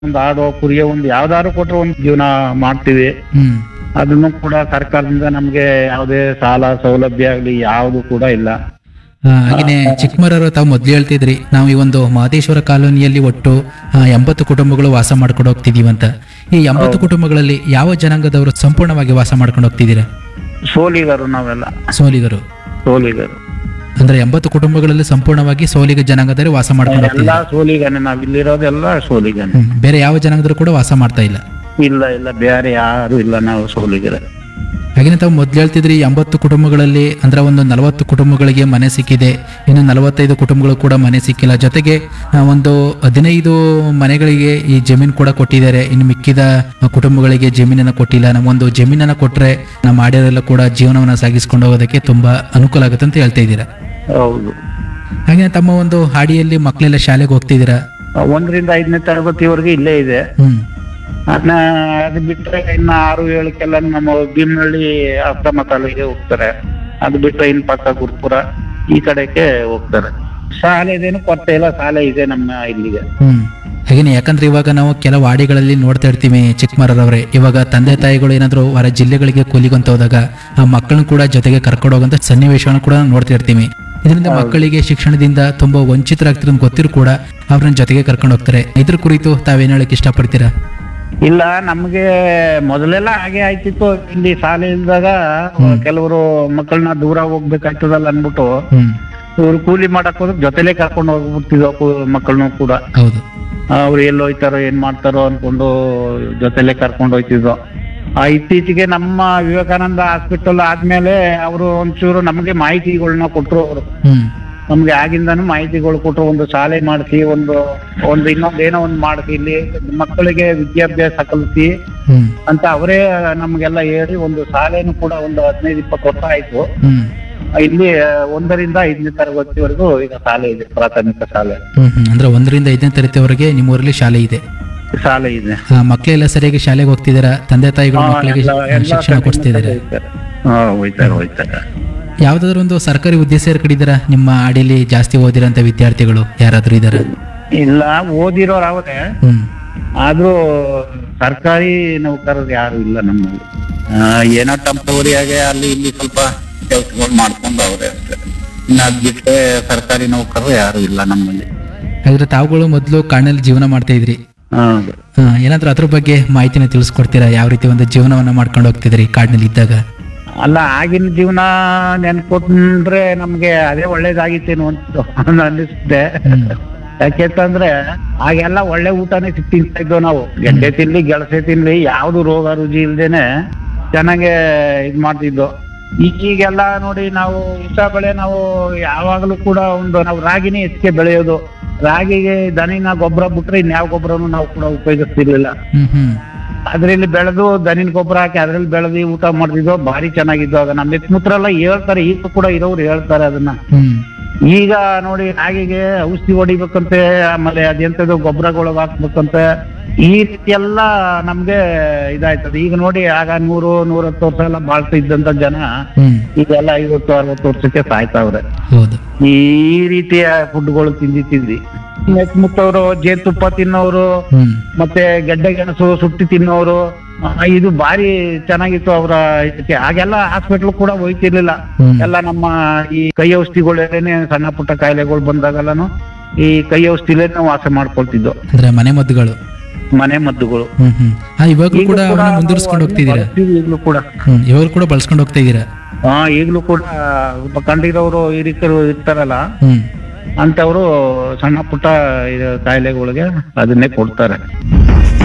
ಒಂದು ಆಡೋ ಕುರಿಯೋ ಒಂದು ಯಾವ್ದಾದ್ರು ಕೊಟ್ರೆ ಒಂದು ಜೀವನ ಮಾಡ್ತೀವಿ ಹ್ಮ್ ಅದನ್ನು ಕೂಡ ಸರ್ಕಾರದಿಂದ ನಮ್ಗೆ ಯಾವುದೇ ಸಾಲ ಸೌಲಭ್ಯ ಆಗ್ಲಿ ಯಾವುದು ಕೂಡ ಇಲ್ಲ ಆ, ಹಾಗೇನೆ ಚಿಕ್ಕಮರವರು ತಾವು ಮೊದ್ಲು ಹೇಳ್ತಿದ್ರಿ ನಾವು ಈ ಒಂದು ಮಹದೇಶ್ವರ ಕಾಲೋನಿಯಲ್ಲಿ ಒಟ್ಟು ಆ, ಎಂಬತ್ತು ಕುಟುಂಬಗಳು ವಾಸ ಮಾಡ್ಕೊಂಡು ಹೋಗ್ತಿದೀವಿ ಅಂತ ಈ ಎಂಬತ್ತು ಕುಟುಂಬಗಳಲ್ಲಿ ಯಾವ ಜನಾಂಗದವರು ಸಂಪೂರ್ಣವಾಗಿ ವಾಸ ಮಾಡ್ಕೊಂಡು ಹೋಗ್ತಿದ್ದೀರಾ ಸೋಲಿಗರು ನಾವೆಲ್ಲ ಸೋಲಿಗರು ಸೋಲಿಗರು ಅಂದ್ರೆ ಎಂಬತ್ತು ಕುಟುಂಬಗಳಲ್ಲಿ ಸಂಪೂರ್ಣವಾಗಿ ಸೋಲಿಗ ಜನಾಂಗದವರು ವಾಸ ಮಾಡ್ಕೊಂಡು ಎಲ್ಲ ಹೋಗ್ತಿದ್ದಾರೆ ಸೋಲಿಗನೆ ನಾವ್ ಇಲ್ಲಿರೋದೆಲ್ಲ ಸೋಲಿಗನೆ ಹ್ಮ್. ಬೇರೆ ಯಾವ ಜನಾಂಗದವರು ಕೂಡ ವಾಸ ಮಾಡ್ತಾ ಇಲ್ಲ ಇಲ್ಲ ಇಲ್ಲ ಬೇರೆ ಯಾರು ಇಲ್ಲ ನಾವು ಸೋಲಿಗರೆ ಹಾಗೇನೆ ತಾವು ಮೊದ್ಲು ಹೇಳ್ತಿದ್ರಿ ಎಂಬತ್ತು ಕುಟುಂಬಗಳಲ್ಲಿ ಅಂದ್ರೆ ಒಂದು ನಲವತ್ತು ಕುಟುಂಬಗಳಿಗೆ ಮನೆ ಸಿಕ್ಕಿದೆ ಇನ್ನು ನಲವತ್ತೈದು ಕುಟುಂಬಗಳು ಕೂಡ ಮನೆ ಸಿಕ್ಕಿಲ್ಲ ಜೊತೆಗೆ ಆ, ಒಂದು ಹದಿನೈದು ಮನೆಗಳಿಗೆ ಈ ಜಮೀನು ಕೂಡ ಕೊಟ್ಟಿದ್ದಾರೆ ಇನ್ನು ಮಿಕ್ಕಿದ ಕುಟುಂಬಗಳಿಗೆ ಜಮೀನನ್ನ ಕೊಟ್ಟಿಲ್ಲ ನಮ್ಮೊಂದು ಜಮೀನನ್ನ ಕೊಟ್ರೆ ನಮ್ಮ ಆಡ್ಯರೆಲ್ಲ ಕೂಡ ಜೀವನವನ್ನ ಸಾಗಿಸ್ಕೊಂಡು ಹೋಗೋದಕ್ಕೆ ತುಂಬಾ ಅನುಕೂಲ ಆಗುತ್ತೆ ಅಂತ ಹೇಳ್ತಾ ಇದ್ದೀರಾ ಹೌದು ಹಾಗೆ ತಮ್ಮ ಒಂದು ಹಾಡಿಯಲ್ಲಿ ಮಕ್ಕಳೆಲ್ಲ ಶಾಲೆಗೆ ಹೋಗ್ತಿದ್ದೀರಾ ಒಂದರಿಂದ ಐದನೇ ತರಗತಿವರೆಗೆ ಇಲ್ಲೇ ಇದೆ ಹ್ಮ್ ಅದನ್ನ ಅದು ಬಿಟ್ರೆ ಇನ್ನ ಆರು ಏಳಕ್ಕೆಲ್ಲ ನಮ್ಮ ಭೀಮನಹಳ್ಳಿ ಆಶ್ರಮ ತಾಲೂಕಿಗೆ ಹೋಗ್ತಾರೆ ಅದು ಬಿಟ್ರೆ ಇನ್ ಪಕ್ಕ ಗುರುಪುರ ಈ ಕಡೆಗೆ ಹೋಗ್ತಾರೆ ಶಾಲೆದೇನು ಕೊರತೆ ಇಲ್ಲ ಶಾಲೆ ಇದೆ ನಮ್ಮ ಇಲ್ಲಿಗೆ ಹ್ಮ್ ಹಾಗೇನೆ ಯಾಕಂದ್ರೆ ಇವಾಗ ನಾವು ಕೆಲವು ಹಾಡಿಗಳಲ್ಲಿ ನೋಡ್ತಾ ಇರ್ತೀವಿ ಚಿಕ್ಕಮರರವ್ರೆ ಇವಾಗ ತಂದೆ ತಾಯಿಗಳು ಏನಾದ್ರು ಹೊರ ಜಿಲ್ಲೆಗಳಿಗೆ ಕೂಲಿಗಂತ ಹೋದಾಗ ಆ ಮಕ್ಕಳನ್ನ ಕೂಡ ಜೊತೆಗೆ ಕರ್ಕೊಂಡು ಹೋಗಂತ ಸನ್ನಿವೇಶವನ್ನು ಕೂಡ ನೋಡ್ತಾ ಇರ್ತೀವಿ ಇದರಿಂದ ಮಕ್ಕಳಿಗೆ ಶಿಕ್ಷಣದಿಂದ ತುಂಬಾ ವಂಚಿತರಾಗ್ತಿರೋ ಗೊತ್ತಿರು ಕೂಡ ಅವ್ರನ್ನ ಜೊತೆಗೆ ಕರ್ಕೊಂಡು ಹೋಗ್ತಾರೆ ಇದ್ರ ಕುರಿತು ತಾವೇನ್ ಹೇಳಕ್ ಇಷ್ಟಪಡ್ತೀರಾ ಇಲ್ಲ ನಮ್ಗೆ ಮೊದಲೆಲ್ಲ ಹಾಗೆ ಆಯ್ತಿತ್ತು ಇಲ್ಲಿ ಶಾಲೆ ಇಲ್ದಾಗ ಕೆಲವರು ಮಕ್ಕಳನ್ನ ದೂರ ಹೋಗ್ಬೇಕಾಗ್ತದಲ್ಲ ಅನ್ಬಿಟ್ಟು ಹ್ಮ್ ಇವ್ರು ಕೂಲಿ ಮಾಡಕ್ ಹೋದ್ರೆ ಜೊತೆಲೆ ಕರ್ಕೊಂಡು ಹೋಗ್ಬಿಡ್ತಿದ್ವು ಮಕ್ಕಳನ್ನು ಕೂಡ ಹೌದು ಅವ್ರು ಎಲ್ಲಿ ಹೋಯ್ತಾರೋ ಏನ್ ಮಾಡ್ತಾರೋ ಅನ್ಕೊಂಡು ಜೊತೆಲೆ ಕರ್ಕೊಂಡು ಹೋಯ್ತಿದ್ವು ಆ ಇತ್ತೀಚೆಗೆ ನಮ್ಮ ವಿವೇಕಾನಂದ ಹಾಸ್ಪಿಟಲ್ ಆದ್ಮೇಲೆ ಅವರು ಒಂಚೂರು ನಮಗೆ ಮಾಹಿತಿಗಳನ್ನ ಕೊಟ್ರು ಅವರು ಹ್ಮ್ ನಮ್ಗೆ ಆಗಿಂದಾನು ಮಾಹಿತಿಗಳು ಕೊಟ್ರು ಒಂದು ಶಾಲೆ ಮಾಡಿಸಿ ಒಂದು ಒಂದು ಇನ್ನೊಂದು ಏನೋ ಒಂದು ಮಾಡಿಸಿ ಇಲ್ಲಿ ಮಕ್ಕಳಿಗೆ ವಿದ್ಯಾಭ್ಯಾಸ ಕಲಿಸಿ ಹ್ಮ್ ಅಂತ ಅವರೇ ನಮ್ಗೆಲ್ಲ ಹೇಳಿ ಒಂದು ಶಾಲೆನೂ ಕೂಡ ಒಂದು ಹದಿನೈದು ಇಪ್ಪತ್ತು ವರ್ಷ ಆಯ್ತು ಹ್ಮ್ ಇಲ್ಲಿ ಒಂದರಿಂದ ಐದನೇ ತರಗತಿವರೆಗೂ ಈಗ ಶಾಲೆ ಇದೆ ಪ್ರಾಥಮಿಕ ಶಾಲೆ ಹ್ಮ್ ಹ್ಮ್ ಅಂದ್ರೆ ಒಂದರಿಂದ ಐದನೇ ತರಗತಿವರೆಗೆ ನಿಮ್ಮೂರಲ್ಲಿ ಶಾಲೆ ಇದೆ ಶಾಲೆ ಇದೆ ಆ, ಮಕ್ಕಳೆಲ್ಲ ಸರಿಯಾಗಿ ಶಾಲೆಗೆ ಹೋಗ್ತಿದ್ದೀರಾ ತಂದೆ ತಾಯಿಗಳು ಹಾ, ಮಕ್ಕಳಿಗೆ ಎಲ್ಲ- ಎಲ್ಲ ಶಿಕ್ಷಣ ಕೊಡ್ತಿದ್ದಾರೆ ಹೋಗ್ತಾರೆ. ಹಾ ಹೋಯ್ತಾರೆ ಹೋಯ್ತಾರೆ ಯಾವ್ದಾದ್ರು ಒಂದು ಸರ್ಕಾರಿ ಹುದ್ದೆ ಸೇರ್ಕಡಿದ್ದೀರಾ ನಿಮ್ಮ ಆಡಿಲಿ ಜಾಸ್ತಿ ಓದಿರೋಂಥ ವಿದ್ಯಾರ್ಥಿಗಳು ಯಾರಾದ್ರೂ ಇದಾರ ಇಲ್ಲ ಓದಿರೋರು ಅವರೇ ಹ್ಮ್ ಆದ್ರೂ ಸರ್ಕಾರಿ ನೌಕರರು ಯಾರು ಇಲ್ಲ ನಮ್ಮಲ್ಲಿ ಆ, ಏನೋ ಟೆಂಪರವರಿಯಾಗೆ ಅಲ್ಲಿ ಇಲ್ಲಿ ಸ್ವಲ್ಪ ಕೆಲಸಗಳು ಮಾಡ್ಕೊಂಡು ಅವ್ರೆ ಅಷ್ಟೇ ಇನ್ನು ಅದ್ ಬಿಟ್ರೆ ಸರ್ಕಾರಿ ನೌಕರರು ಯಾರು ಇಲ್ಲ ನಮ್ಮಲ್ಲಿ ಹಾಗಾದ್ರೆ ತಾವುಗಳು ಮೊದಲು ಕಾಡಿನಲ್ಲಿ ಜೀವನ ಮಾಡ್ತಾ ಇದ್ರಿ ಹೌದು ಆ, ಏನಾದ್ರೂ ಅದ್ರ ಬಗ್ಗೆ ಮಾಹಿತಿನ ತಿಳಿಸ್ಕೊಡ್ತೀರಾ ಯಾವ ರೀತಿ ಒಂದು ಜೀವನವನ್ನ ಮಾಡ್ಕೊಂಡು ಹೋಗ್ತಿದ್ರಿ ಕಾಡಿನಲ್ಲಿ ಇದ್ದಾಗ ಅಲ್ಲ ಆಗಿನ ಜೀವನ ನೆನ್ಕೊಂಡ್ರೆ ನಮ್ಗೆ ಅದೇ ಒಳ್ಳೇದಾಗಿತ್ತೇನೋ ಅಂತ ಅನ್ನಿಸುತ್ತೆ ಹ್ಮ್. ಯಾಕೆಂತಂದ್ರೆ ಆಗೆಲ್ಲ ಒಳ್ಳೆ ಊಟನೇ ಸಿಕ್ ತಿಂತಾ ಇದ್ವು ನಾವು ಗೆಡ್ಡೆ ತಿನ್ಲಿ ಗೆಳಸೆ ತಿನ್ಲಿ ಯಾವ್ದು ರೋಗ ರುಜಿ ಇಲ್ದೇನೆ ಚೆನ್ನಾಗೆ ಇದ್ ಮಾಡ್ತಿದ್ವು ಈಗೀಗೆಲ್ಲ ನೋಡಿ ನಾವು ಇಷ್ಟ ಬೆಳೆ ನಾವು ಯಾವಾಗಲೂ ಕೂಡ ಒಂದು ನಾವು ರಾಗಿನೇ ಹೆಚ್ಚಿಗೆ ಬೆಳೆಯೋದು ರಾಗಿಗೆ ದನಿನ ಗೊಬ್ಬರ ಬಿಟ್ರೆ ಇನ್ಯಾವ ಗೊಬ್ಬರನು ನಾವು ಕೂಡ ಉಪಯೋಗಿಸ್ತಿರ್ಲಿಲ್ಲ ಹ್ಮ್ ಹ್ಮ್ ಅದ್ರಲ್ಲಿ ಬೆಳೆದು ದನಿನ ಗೊಬ್ಬರ ಹಾಕಿ ಅದ್ರಲ್ಲಿ ಬೆಳೆದು ಊಟ ಮಾಡ್ತಿದ್ವು ಭಾರಿ ಚೆನ್ನಾಗಿದ್ವು ಆಗ ನಮ್ಮ ಯತ್ಮುತ್ರ ಎಲ್ಲ ಹೇಳ್ತಾರೆ ಈಗ ಕೂಡ ಇರೋರು ಹೇಳ್ತಾರೆ ಅದನ್ನ ಹ್ಮ್ ಈಗ ನೋಡಿ ರಾಗಿಗೆ ಔಷಧಿ ಹೊಡಿಬೇಕಂತೆ ಆಮೇಲೆ ಅದೆಂತದ್ದು ಗೊಬ್ಬರಗಳು ಹಾಕ್ಬೇಕಂತೆ ಈ ರೀತಿ ಎಲ್ಲ ನಮ್ಗೆ ಇದಾಯ್ತದೆ ಈಗ ನೋಡಿ ಆಗ ನೂರು ನೂರತ್ತು ವರ್ಷ ಎಲ್ಲ ಬಾಳ್ತಾ ಇದ್ದಂತ ಜನ ಹ್ಮ್ ಈಗೆಲ್ಲ ಐವತ್ತು ಅರವತ್ತು ವರ್ಷಕ್ಕೆ ಸಾಯ್ತಾವ್ರೆ ಹೌದು ಈ ರೀತಿಯ ಫುಡ್ಗಳು ತಿಂದಿ ತಿಂದಿ ಮುತ್ತವರು ಜೇನುತುಪ್ಪ ತಿನ್ನೋರು ಹ್ಮ್ ಮತ್ತೆ ಗೆಡ್ಡೆ ಗೆಣಸು ಸುಟ್ಟಿ ತಿನ್ನೋರು ಆ, ಇದು ಭಾರಿ ಚೆನ್ನಾಗಿತ್ತು ಅವರ ಇದಕ್ಕೆ ಆಗೆಲ್ಲ ಹಾಸ್ಪಿಟ್ಲ್ ಕೂಡ ಹೋಯ್ತಿರ್ಲಿಲ್ಲ ಹ್ಮ್. ಎಲ್ಲ ನಮ್ಮ ಈ ಕೈ ಔಷಧಿಗಳೇನೆ ಸಣ್ಣ ಪುಟ್ಟ ಕಾಯಿಲೆಗಳು ಬಂದಾಗೆಲ್ಲನು ಈ ಕೈ ಔಷಧಿಲೇನೆ ವಾಸ ಮಾಡ್ಕೊಳ್ತಿದ್ದು ಅಂದ್ರೆ ಮನೆ ಮದ್ದುಗಳು ಮನೆ ಮದ್ದುಗಳು ಹ್ಮ್ ಹ್ಮ್ ಆ, ಇವಾಗ್ಲೂ ಈಗ್ಲೂ ಕೂಡ ಅವನ್ನ ನಾವು ಮುಂದುವರಿಸ್ಕೊಂಡು ಹೋಗ್ತಿದ್ದೀರಾ ಬಳಸ್ತೀವಿ ಈಗ್ಲೂ ಕೂಡ ಹ್ಮ್ ಇವಾಗ್ಲೂ ಕೂಡ ಬಳಸ್ಕೊಂಡು ಹೋಗ್ತಾ ಇದ್ದೀರಾ ಹಾ ಈಗ್ಲೂ ಕೂಡ ಸ್ವಲ್ಪ ಕಂಡಿರೋರು ಹಿರಿಕರು ಇರ್ತಾರಲ್ಲ ಹ್ಮ್ ಅಂತವ್ರು ಸಣ್ಣ ಪುಟ್ಟ ಇದು ಕಾಯಿಲೆಗಳಿಗೆ ಅದನ್ನೇ ಕೊಡ್ತಾರೆ